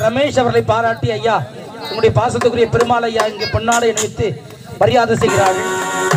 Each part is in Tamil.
ரமேஷ் அவர்களை பாராட்டி ஐயா உங்களுடைய பாசத்துக்குரிய பெருமாள் ஐயா இங்கே பொன்னாடை அணிவித்து மரியாதை செய்கிறார்கள்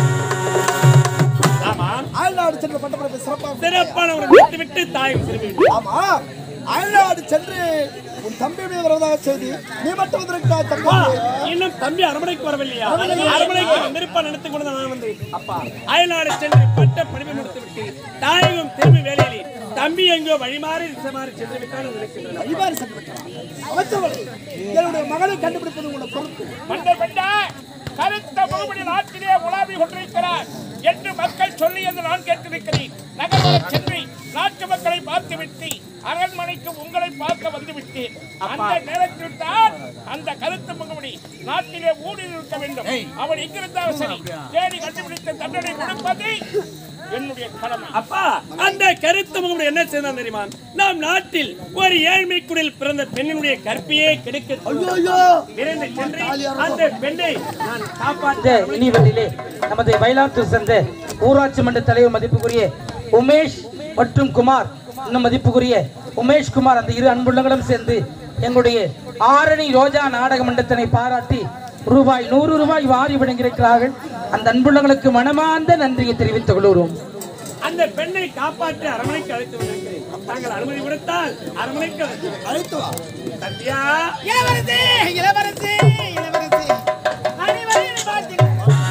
ஆமா அயல்நாடு சென்று பட்டப்படிப்பு சிறப்பாக சிறப்பான ஒரு விட்டு விட்டு தாயும் திரும்பி விட்டு. ஆமா அயல்நாடு சென்று உன் தம்பி மீது வருவதாக செய்தி நீ மட்டும் வந்திருக்கிறாய் வா, தம்பி இன்னும் தம்பி அரமனைக்கு வரவில்லையா அரமனைக்கு வந்திருப்பா நினைத்து கொண்டு நான் வந்து அப்பா அயல்நாடு சென்று பட்ட படிப்பு முடித்து விட்டு தாயகம் திரும்பி வேலையிலே தம்பி எங்கோ வழிமாறி திசை மாறி சென்று விட்டான் நினைக்கின்றன இவ்வாறு சென்று விட்டான் அமைச்சர்களே என்னுடைய மகனை கண்டுபிடிப்பது உங்களை பொறுப்பு மண்டை மண்டை கருத்த முகமடி நாட்டிலே உலாவி கொண்டிருக்கிறார் என்று மக்கள் சொல்லியது நான் கேட்டிருக்கிறேன் நகர்வர சென்று நாட்டு மக்களை பார்த்து விட்டு அரண்மனைக்கு உங்களை பார்க்க வந்து விட்டேன் அந்த நேரத்தில் தான் அந்த கருத்து முகமடி நாட்டிலே ஊடி இருக்க வேண்டும் அவன் எங்கிருந்தாலும் சரி தேடி கண்டுபிடித்த தண்டனை கொடுப்பது என்னுடைய கடமை அப்பா அந்த கருத்து முகமுடைய என்ன செய்தான் தெரியுமா நாம் நாட்டில் ஒரு ஏழ்மை குடில் பிறந்த பெண்ணினுடைய கற்பியே கிடைக்க ஐயோ விரைந்து சென்று அந்த பெண்ணை நான் காப்பாற்ற இந்த இனிவெளியிலே நமது மயிலாத்தூர் சேர்ந்த ஊராட்சி மன்ற தலைவர் மதிப்புக்குரிய உமேஷ் மற்றும் குமார் இன்னும் மதிப்புக்குரிய உமேஷ் குமார் அந்த இரு அன்புள்ளங்களும் சேர்ந்து எங்களுடைய ஆரணி ரோஜா நாடக மன்றத்தினை பாராட்டி ரூபாய் நூறு ரூபாய் வாரி வழங்கியிருக்கிறார்கள் அந்த அன்புள்ளங்களுக்கு மனமார்ந்த நன்றியை தெரிவித்துக் கொள்கிறோம் அந்த பெண்ணை காப்பாற்றி அரண்மனைக்கு அழைத்து வந்திருக்கிறேன் தாங்கள் அனுமதி கொடுத்தால் அரண்மனைக்கு அழைத்து வா. அழைத்து வா சத்யா இளவரசி இளவரசி இளவரசி அனைவரையும் பார்த்தீர்கள்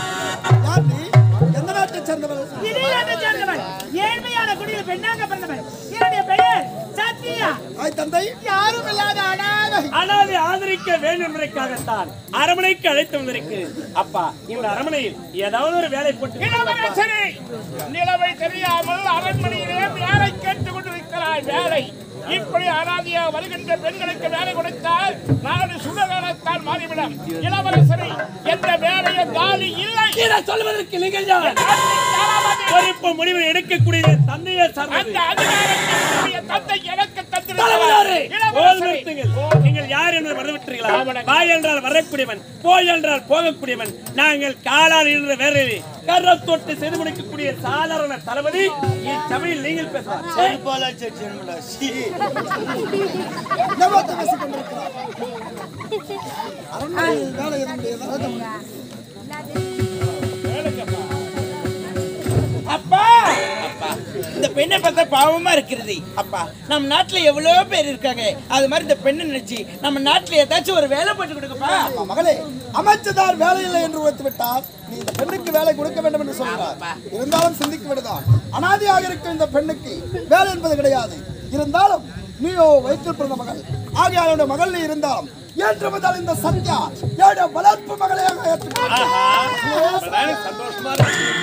யார் நீ எந்த நாட்டை சேர்ந்தவள் இடையிலாக சேர்ந்தவன் ஏழ்மையான குடியில் பெண்ணாக பிறந்தவன் என்னுடைய பெயர் சத்யா தாய் தந்தை யாரும் இல்லாத அனாதை அனாதை ஆதரிக்க வேண்டும் என்பதற்காகத்தான் அரண்மனைக்கு அழைத்து வந்திருக்கிறேன் அப்பா இந்த அரண்மனையில் ஏதாவது ஒரு வேலை போட்டு இளவரசரே நிலவை தெரியாமல் அரண்மனையிலே வேலை கேட்டுக் கொண்டிருக்கிறாய் வேலை இப்படி அனாதியா வருகின்ற பெண்களுக்கு வேலை கொடுத்தால் நாடு சுடகாலத்தால் மாறிவிடும் இளவரசரே எந்த வேலையும் காலி இல்லை இதை சொல்வதற்கு நீங்கள் யார்? பொறுப்பு முடிவு எடுக்கக்கூடிய தந்தையை அந்த சார்ந்தது அதிகாரத்தை உன்னுடைய தந்தை எனக்கு தலைவரே, தந்திருக்கிறார் போல் இளவரசரே நிறுத்துங்கள். நீங்கள் யார் என்று மறந்துவிட்டீர்களா வாய் என்றால் வரக்கூடியவன் போய் என்றால் போகக்கூடியவன் நாங்கள் காலால் இருந்த வேறையிலே கர தொட்டு செய்து முடிக்கக்கூடிய சாதாரண தளபதி இச்சபையில் நீங்கள் பேசலாம் என்னவாத்த பேசிக் கொண்டிருக்கிறார் அரண்மனையில் வேலை எதுவும் ஏதாவது அப்பா அப்பா இந்த பெண்ணை பார்த்தா பாவமா இருக்கிறது அப்பா நம்ம நாட்டுல எவ்வளவு பேர் இருக்காங்க அது மாதிரி இந்த பெண்ணை நினைச்சு நம்ம நாட்டுல ஏதாச்சும் ஒரு வேலை போட்டு கொடுக்கப்பா ஆமா, மகளே அமைச்சதார் வேலை இல்லை என்று உரைத்து விட்டால் நீ இந்த பெண்ணுக்கு வேலை கொடுக்க வேண்டும் என்று சொல்கிறார் இருந்தாலும் சிந்திக்க விடுதான் அனாதையாக இருக்கும் இந்த பெண்ணுக்கு வேலை என்பது கிடையாது இருந்தாலும் நீயோ வயிற்றில் பிறந்த மகள் ஆகிய அவனுடைய மகள் நீ இருந்தாலும் ஏற்று முதல் இந்த சத்யா என்னுடைய வளர்ப்பு மகளையாக ஏற்றுக்கொள். சந்தோஷமா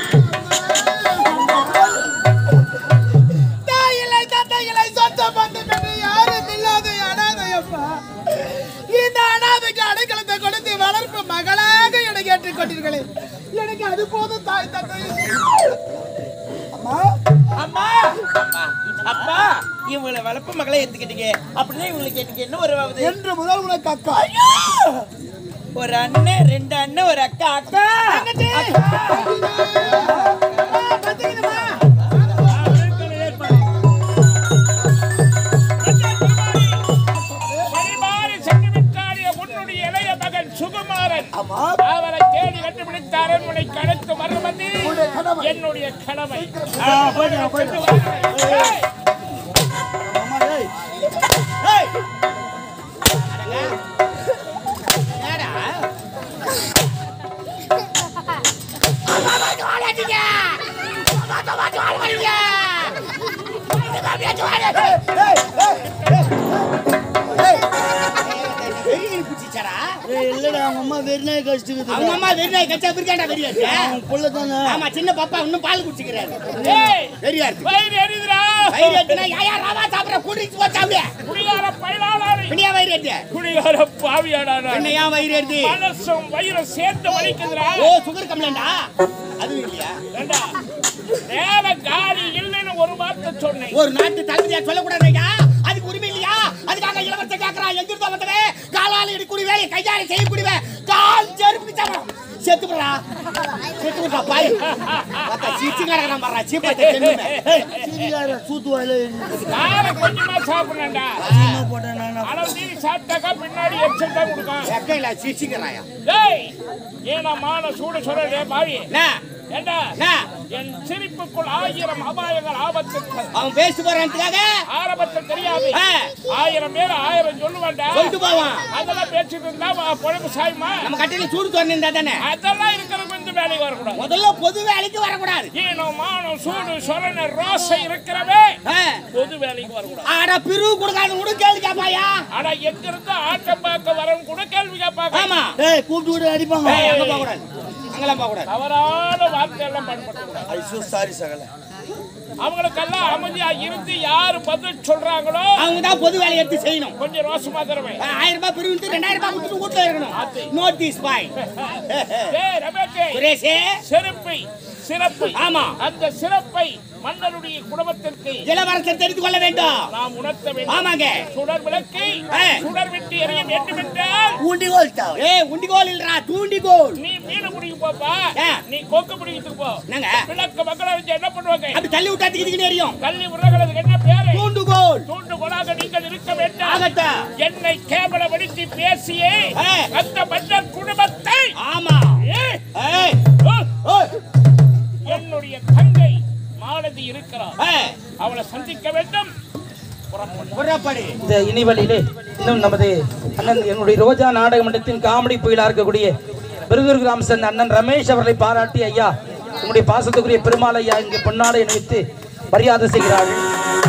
தாயில்லை தந்தைகளை சொந்த பந்தம் என்று யாரும் இல்லாத அனாதையப்பா இந்த அனாதைக்கு அடைக்கலத்தை கொடுத்து வளர்ப்பு மகளாக எனக்கு ஏற்றுக்கொண்டீர்களே எனக்கு அது போதும் தாய் தந்தை அம்மா அம்மா அம்மா அப்பா இவங்களை வளர்ப்பு மகளை எடுத்துக்கிட்டீங்க அப்படின்னா இவங்களுக்கு எனக்கு என்ன ஒரு ஆகுது என்று முதல் உனக்கு அக்கா ஒரு அண்ணன் ரெண்டு அண்ணன் ஒரு அக்கா அக்கா பரிமாறி சென்று விட்டாரிய உன்னுடைய இளைய மகன் சுகுமாரன் ஆமா அவரை தேடி கண்டுபிடித்த அரண்மனைக்கு அழைத்து வருவது என்னுடைய கடமை ஏய், அம்மா ஏய் இல்லடா அவங்க அம்மா வெறிநாய் கழிச்சுக்குது அவங்க அம்மா வெறிநாய் கச்சா பிரிக்காண்டா வெறியா அவன் புள்ள தானே ஆமா சின்ன பாப்பா இன்னும் பால் குடிச்சுக்கிறாரு ஏய், வெறியா இருக்கு வயிறு எரியுதுடா. வயிறு எட்டுனா யாயா ராவா சாப்பிட கூட்டிட்டு போச்சா அப்படியே குடிகார பயனாளி. பின்னியா வயிறு எட்டு குடிகார பாவியாடா நான். என்ன ஏன் வயிறு எட்டு மனசும் வயிறும் சேர்ந்து வலிக்குதுடா ஓ சுகர் கம்ப்ளைண்டா அது இல்லையா ஏண்டா, வேலை காலி இல்லைன்னு ஒரு வார்த்தை சொன்னேன் ஒரு நாட்டு தகுதியா சொல்லக்கூடாதுயா அதுக்கு உரிமை இல்லையா அதுக்காக இளவரச கேக்குறா எங்கிருந்தோ வந்தவே காலால இடிக்குடி வேலை கையால செய்யக்கூடியவே கால் செருப்பு சாப்பிடும் செத்து போடா செத்து போடா பாய் பார்த்தா சீச்சிங்காரங்க பாறா சீப்பாத்த சென்னுமே காலை கொஞ்சமா சாப்பிடணும்டா அளவு மீறி சாப்பிட்டாக்கா பின்னாடி எச்சல் தான் கொடுக்கும் வெக்கையில சிரிச்சுக்கிறாயா டேய் ஈனமான சூடு சொல்றே பாவி என்ன? ஏண்டா என்ன? என் சிரிப்புக்குள் ஆயிரம் அபாயங்கள் ஆபத்துக்கள் அவன் பேசி போறான்றதுக்காக ஆரம்பத்தில் தெரியாது ஆ. ஆயிரம் பேர் ஆயிரம் சொல்லுவாண்டா சொல்லிட்டு போவான் அதெல்லாம் பேசிட்டு இருந்தா வா, பொழப்பு சாயுமா நம்ம கட்டையில சூடு தோணிருந்தா தானே அதெல்லாம் இருக்கிறது வந்து வேலைக்கு வரக்கூடாது முதல்ல பொது வேலைக்கு வரக்கூடாது ஈனம் மானம் சூடு சொரண ரோசை இருக்கிறவே ஆ. பொது வேலைக்கு வரக்கூடாது ஆட பிரிவு கொடுக்காத கூட கேள்வி கேப்பாயா ஆனா எங்க இருந்து ஆட்டம் பார்க்க வரவங்க கூட கேள்வி கேட்பாங்க ஆமா ஏய் கூப்பிட்டு விட்டு அடிப்பாங்க ஏய். அங்க போக கூடாது அங்கெல்லாம் போக கூடாது தவறான வார்த்தை எல்லாம் பயன்படுத்தக்கூடாது ஐசோ சாரி சகல அவங்களுக்கெல்லாம் அமைதியா இருந்து யாரு பதில் சொல்றாங்களோ அவங்க தான் பொது வேலையை எடுத்து செய்யணும் கொஞ்சம் ரோசமா தருவேன் ஆ, ஆயிரம் ரூபாய் பிரிவு ரெண்டாயிரம் ரூபாய் கொடுத்துட்டு வீட்டுல இருக்கணும் நோட் திஸ் பாய் ஏய் ரமேஷ் சுரேஷே சிறப்பை சிறப்பு ஆமா. அந்த சிறப்பை மன்னருடைய குடும்பத்திற்கு இளவரசர் தெரிந்து கொள்ள வேண்டும் நாம் உணர்த்த வேண்டும் ஆமாங்க சுடர் விளக்கை ஆ. சுடர் விட்டு எரிய வேண்டும் என்றால் ஊண்டிகோல் தான் ஏய் உண்டிகோல் இல்லடா தூண்டிகோல் நீ மீன் பிடிக்க போப்பா ஆ. நீ கொக்கு பிடிக்கிறதுக்கு போ என்னங்க? விளக்க மக்கள் அறிஞ்சு என்ன பண்ணுவாங்க அப்படி தள்ளி விட்டா திக்கிட்டு எரியும் கல்வி உருளைகளுக்கு என்ன பேரு தூண்டுகோல் தூண்டு கொடாக நீங்கள் இருக்க வேண்டாம் ஆகட்டும் என்னை கேவலப்படுத்தி பேசியே ஆ. அந்த மன்னர் குடும்பத்தை ஆமா ஏய், ஏய் ஓ, ஓய் என்னுடைய தங்கை மாலதி இருக்கிறார் ஏய் அவளை சந்திக்க வேண்டும் புறப்படி இந்த இனிவழியிலே இன்னும் நமது அண்ணன் என்னுடைய ரோஜா நாடக மன்றத்தின் காமெடி புயலா இருக்கக்கூடிய விருதூர் கிராம சேர்ந்த அண்ணன் ரமேஷ் அவர்களை பாராட்டி ஐயா உங்களுடைய பாசத்துக்குரிய பெருமாள் ஐயா இங்கு பொன்னாடை அணிவித்து மரியாதை செய்கிறார்கள்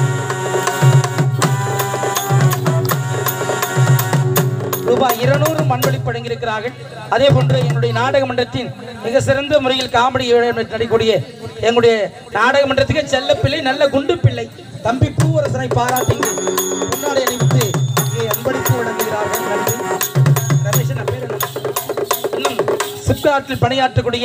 ரூபாய் இருநூறு மண்வழி வழங்கியிருக்கிறார்கள் அதே போன்று என்னுடைய நாடக மன்றத்தின் மிக சிறந்த முறையில் காமெடி நடிக்கக்கூடிய எங்களுடைய நாடக மன்றத்துக்கு செல்ல பிள்ளை நல்ல குண்டு பிள்ளை தம்பி பூவரசனை பாராட்டி முன்னாடி அணிவித்து இங்கே அன்பளிப்பு வழங்குகிறார்கள் நன்றி ரமேஷன் பேர் என்ன? இன்னும் சிப்காட்டில் பணியாற்றக்கூடிய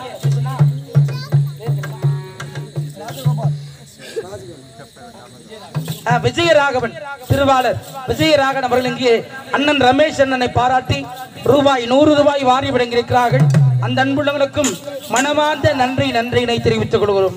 ஆ, விஜயராகவன் திருவாளர் விஜயராகவன் அவர்கள் இங்கே அண்ணன் ரமேஷ் அண்ணனை பாராட்டி ரூபாய் நூறு ரூபாய் வாரி வழங்கியிருக்கிறார்கள் அந்த அன்புள்ளங்களுக்கும் மனமார்ந்த நன்றி நன்றியினை தெரிவித்துக் கொள்கிறோம்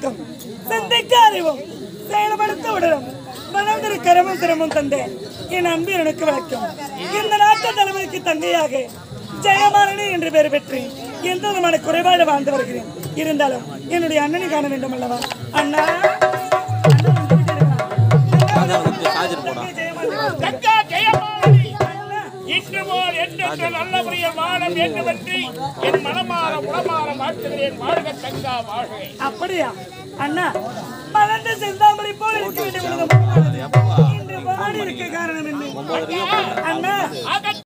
விளக்கம் சிந்திக்க அறிவும் செயல்படுத்த உடலும் வளர்ந்திரு கரமும் சிரமும் தந்தேன் என் அன்பு எனக்கு விளக்கம் இந்த நாட்டு தலைவருக்கு தங்கையாக ஜெயமாரணி என்று பெயர் பெற்று எந்த விதமான குறைபாடு வாழ்ந்து வருகிறேன் இருந்தாலும் என்னுடைய அண்ணனை காண வேண்டும் அல்லவா அண்ணா தங்கா ஜெயமாலினி இன்று போல் என்றென்று நல்ல முறையில் வாழம் வேண்டுமென்று என் மனமாற உளமாற வாழ்த்துகிறேன் வாழ்க தங்கா வாழ்க அப்படியா அண்ணா மலர்ந்த செந்தாமரை போல இருக்க வேண்டும் என்பது இன்று வாடி இருக்க காரணம் என்ன அண்ணா ஆக